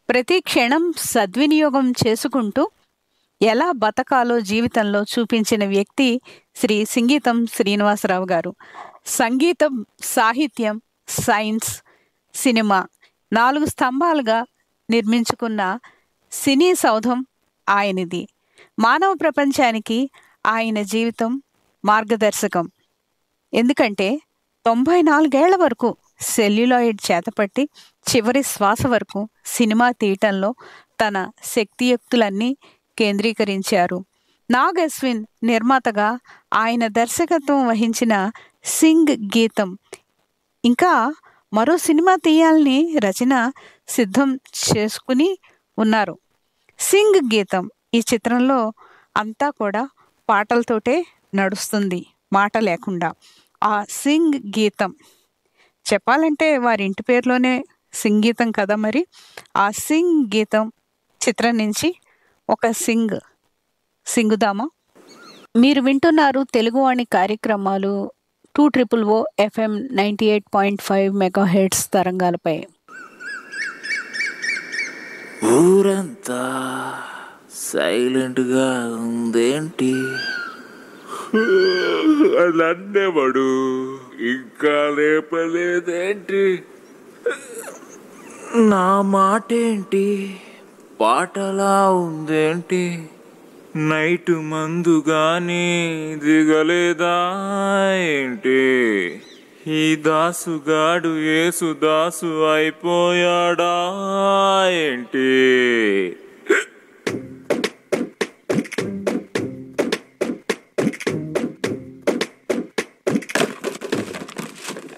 ప్రతి క్షణం సద్వినియోగం చేసుకుంటూ ఎలా బతకాలో జీవితంలో చూపించిన వ్యక్తి శ్రీ సింగీతం శ్రీనివాసరావు గారు సంగీతం సాహిత్యం సైన్స్ సినిమా నాలుగు స్తంభాలుగా నిర్మించుకున్న సినీ సౌధం ఆయనది మానవ ప్రపంచానికి ఆయన జీవితం మార్గదర్శకం ఎందుకంటే తొంభై నాలుగేళ్ల వరకు సెల్యులాయిడ్ చేతపట్టి చివరి శ్వాస వరకు సినిమా తీయటంలో తన శక్తియుక్తులన్నీ కేంద్రీకరించారు నాగ్ అశ్విన్ నిర్మాతగా ఆయన దర్శకత్వం వహించిన సింగ్ గీతం ఇంకా మరో సినిమా తీయాలని రచన సిద్ధం చేసుకుని ఉన్నారు సింగ్ గీతం ఈ చిత్రంలో అంతా కూడా పాటలతోటే నడుస్తుంది మాట లేకుండా ఆ సింగ్ గీతం చెప్పాలంటే వారి ఇంటి పేరులోనే సింగీతం కదా మరి ఆ సింగ్ గీతం చిత్రం నుంచి ఒక సింగ్ సింగుదామా మీరు వింటున్నారు తెలుగువాణి కార్యక్రమాలు two triple O FM ninety eight point five megahertz తరంగాలపై ఊరంతా సైలెంట్గా ఉందేంటి నన్నేవాడు ఇంకా లేపలేదేంటి నా మాటేంటి పాటలా ఉందేంటి నైట్ మందు గాని దిగలేదా ఏంటి ఈ దాసుగాడు ఏసు దాసు అయిపోయాడా ఏంటి